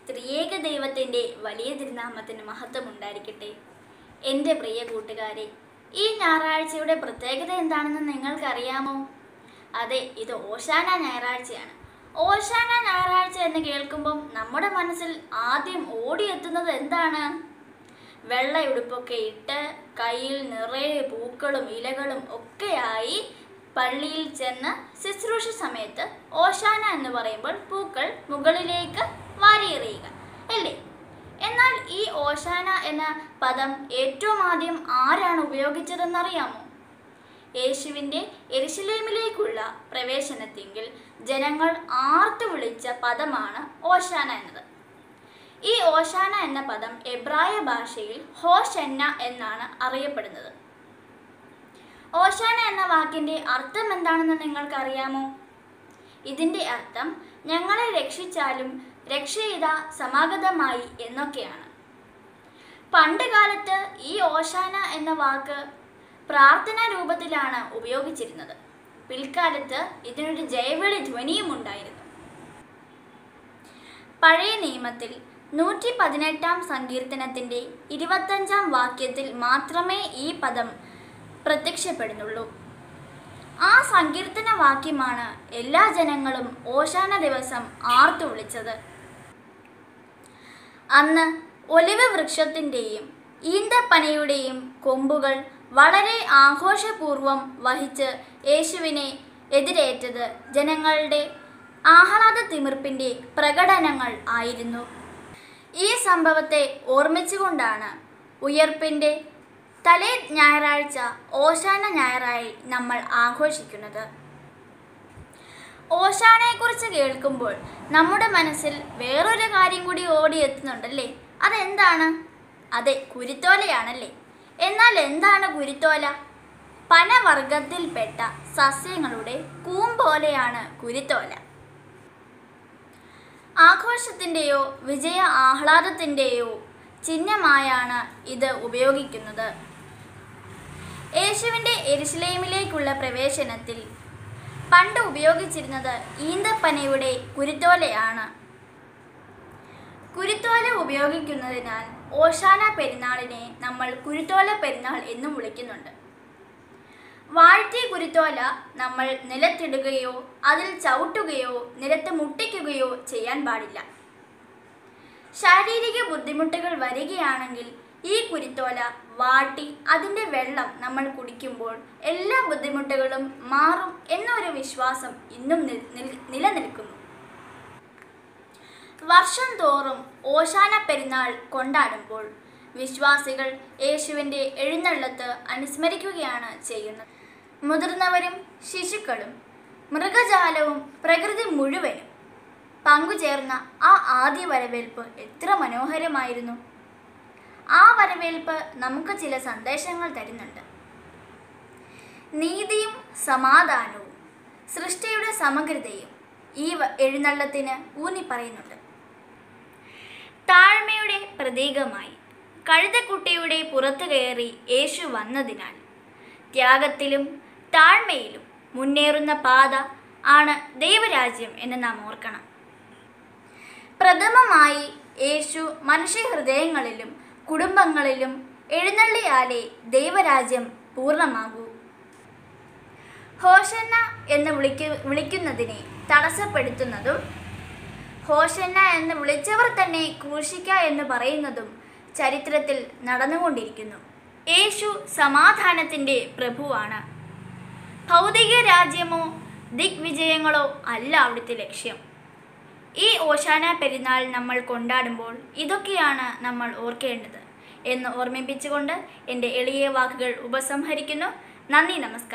ത്രിയേക ദൈവത്തിൻ്റെ വലിയ തിരുനാമത്തിന് മഹത്വം ഉണ്ടായിരിക്കട്ടെ എൻ്റെ പ്രിയ കൂട്ടുകാരെ ഈ ഞായറാഴ്ചയുടെ പ്രത്യേകത എന്താണെന്ന് നിങ്ങൾക്കറിയാമോ അതെ ഇത് ഓശാന ഞായറാഴ്ചയാണ് ഓശാന ഞായറാഴ്ച എന്ന് കേൾക്കുമ്പം നമ്മുടെ മനസ്സിൽ ആദ്യം ഓടിയെത്തുന്നത് എന്താണ് വെള്ളയുടുപ്പൊക്കെ ഇട്ട് കയ്യിൽ നിറയെ പൂക്കളും ഇലകളും ഒക്കെയായി പള്ളിയിൽ ചെന്ന് ശുശ്രൂഷ സമയത്ത് ഓശാന എന്ന് പറയുമ്പോൾ പൂക്കൾ മുകളിലേക്ക് വാരിയെറിയുക അല്ലേ എന്നാൽ ഈ ഓശാന എന്ന പദം ഏറ്റവും ആദ്യം ആരാണ് ഉപയോഗിച്ചതെന്നറിയാമോ യേശുവിൻ്റെ എരുശലേമിലേക്കുള്ള പ്രവേശനത്തെങ്കിൽ ജനങ്ങൾ ആർത്തു വിളിച്ച പദമാണ് ഓശാന എന്നത് ഈ ഓശാന എന്ന പദം എബ്രായ ഭാഷയിൽ ഹോഷന്ന എന്നാണ് അറിയപ്പെടുന്നത് ഓശാന എന്ന വാക്കിൻ്റെ അർത്ഥം എന്താണെന്ന് നിങ്ങൾക്കറിയാമോ ഇതിൻ്റെ അർത്ഥം ഞങ്ങളെ രക്ഷിച്ചാലും രക്ഷയിത സമാഗതമായി എന്നൊക്കെയാണ് പണ്ട് കാലത്ത് ഈ ഓശാന എന്ന വാക്ക് പ്രാർത്ഥനാ രൂപത്തിലാണ് ഉപയോഗിച്ചിരുന്നത് പിൽക്കാലത്ത് ഇതിനൊരു ജയവിളി ധ്വനിയും ഉണ്ടായിരുന്നു പഴയ നിയമത്തിൽ നൂറ്റി പതിനെട്ടാം സങ്കീർത്തനത്തിൻ്റെ ഇരുപത്തഞ്ചാം വാക്യത്തിൽ മാത്രമേ ഈ പദം പ്രത്യക്ഷപ്പെടുന്നുള്ളൂ ആ സങ്കീർത്തന വാക്യമാണ് എല്ലാ ജനങ്ങളും ഓശാന ദിവസം ആർത്തു വിളിച്ചത് അന്ന് ഒലിവ് വൃക്ഷത്തിൻ്റെയും ഈന്തപ്പനയുടെയും കൊമ്പുകൾ വളരെ ആഘോഷപൂർവം വഹിച്ച് യേശുവിനെ എതിരേറ്റത് ജനങ്ങളുടെ ആഹ്ലാദ തിമിർപ്പിൻ്റെ പ്രകടനങ്ങൾ ആയിരുന്നു ഈ സംഭവത്തെ ഓർമ്മിച്ചുകൊണ്ടാണ് ഉയർപ്പിൻ്റെ തലേ ഞായറാഴ്ച ഓശാന ഞായറായി നമ്മൾ ആഘോഷിക്കുന്നത് ഓശാനയെക്കുറിച്ച് കേൾക്കുമ്പോൾ നമ്മുടെ മനസ്സിൽ വേറൊരു കാര്യം കൂടി ഓടിയെത്തുന്നുണ്ടല്ലേ അതെന്താണ് അതെ കുരുത്തോലയാണല്ലേ എന്നാൽ എന്താണ് കുരുത്തോല പനവർഗത്തിൽപ്പെട്ട സസ്യങ്ങളുടെ കൂമ്പോലെയാണ് കുരുത്തോല ആഘോഷത്തിൻ്റെയോ വിജയ ആഹ്ലാദത്തിൻ്റെയോ ചിഹ്നമായാണ് ഇത് ഉപയോഗിക്കുന്നത് യേശുവിൻ്റെ എരുസലേമിലേക്കുള്ള പ്രവേശനത്തിൽ പണ്ട് ഉപയോഗിച്ചിരുന്നത് ഈന്തപ്പനയുടെ കുരുത്തോലയാണ് കുരുത്തോല ഉപയോഗിക്കുന്നതിനാൽ ഓശാന പെരുന്നാളിനെ നമ്മൾ കുരുത്തോല പെരുന്നാൾ എന്നും വിളിക്കുന്നുണ്ട് വാഴ്ത്തിയ കുരുത്തോല നമ്മൾ നിലത്തിടുകയോ അതിൽ ചവിട്ടുകയോ നിലത്ത് മുട്ടിക്കുകയോ ചെയ്യാൻ പാടില്ല ശാരീരിക ബുദ്ധിമുട്ടുകൾ വരികയാണെങ്കിൽ ഈ കുരുത്തോല വാട്ടി അതിൻ്റെ വെള്ളം നമ്മൾ കുടിക്കുമ്പോൾ എല്ലാ ബുദ്ധിമുട്ടുകളും മാറും എന്നൊരു വിശ്വാസം ഇന്നും നിൽ- നിൽ- നിലനിൽക്കുന്നു വർഷം തോറും ഓശാന പെരുന്നാൾ കൊണ്ടാടുമ്പോൾ വിശ്വാസികൾ യേശുവിൻ്റെ എഴുന്നള്ളത്ത് അനുസ്മരിക്കുകയാണ് ചെയ്യുന്നത് മുതിർന്നവരും ശിശുക്കളും മൃഗജാലവും പ്രകൃതി മുഴുവനും പങ്കുചേർന്ന ആ ആദ്യ വരവേൽപ്പ് എത്ര മനോഹരമായിരുന്നു ആ വരവേൽപ്പ് നമുക്ക് ചില സന്ദേശങ്ങൾ തരുന്നുണ്ട് നീതിയും സമാധാനവും സൃഷ്ടിയുടെ സമഗ്രതയും ഈ വ- എഴുന്നള്ളത്തിന് ഊന്നി പറയുന്നുണ്ട് താഴ്മയുടെ പ്രതീകമായി കഴുതക്കുട്ടിയുടെ പുറത്തു കയറി യേശു വന്നതിനാൽ ത്യാഗത്തിലും താഴ്മയിലും മുന്നേറുന്ന പാത ആണ് ദൈവരാജ്യം എന്ന് നാം ഓർക്കണം പ്രഥമമായി യേശു മനുഷ്യഹൃദയങ്ങളിലും കുടുംബങ്ങളിലും എഴുന്നള്ളിയാലേ ദൈവരാജ്യം പൂർണ്ണമാകൂ ഹോഷന്ന എന്ന് വിളിക്കു വിളിക്കുന്നതിനെ തടസ്സപ്പെടുത്തുന്നതും ഹോഷന്ന എന്ന് വിളിച്ചവർ തന്നെ ക്രൂശിക്ക എന്ന് പറയുന്നതും ചരിത്രത്തിൽ നടന്നുകൊണ്ടിരിക്കുന്നു യേശു സമാധാനത്തിൻ്റെ പ്രഭുവാണ് ഭൗതിക രാജ്യമോ ദിഗ്വിജയങ്ങളോ അല്ല അവിടുത്തെ ലക്ഷ്യം ഈ ഓശാന പെരുന്നാൾ നമ്മൾ കൊണ്ടാടുമ്പോൾ ഇതൊക്കെയാണ് നമ്മൾ ഓർക്കേണ്ടത് എന്ന് ഓർമ്മിപ്പിച്ചുകൊണ്ട് എൻ്റെ എളിയ വാക്കുകൾ ഉപസംഹരിക്കുന്നു നന്ദി നമസ്കാരം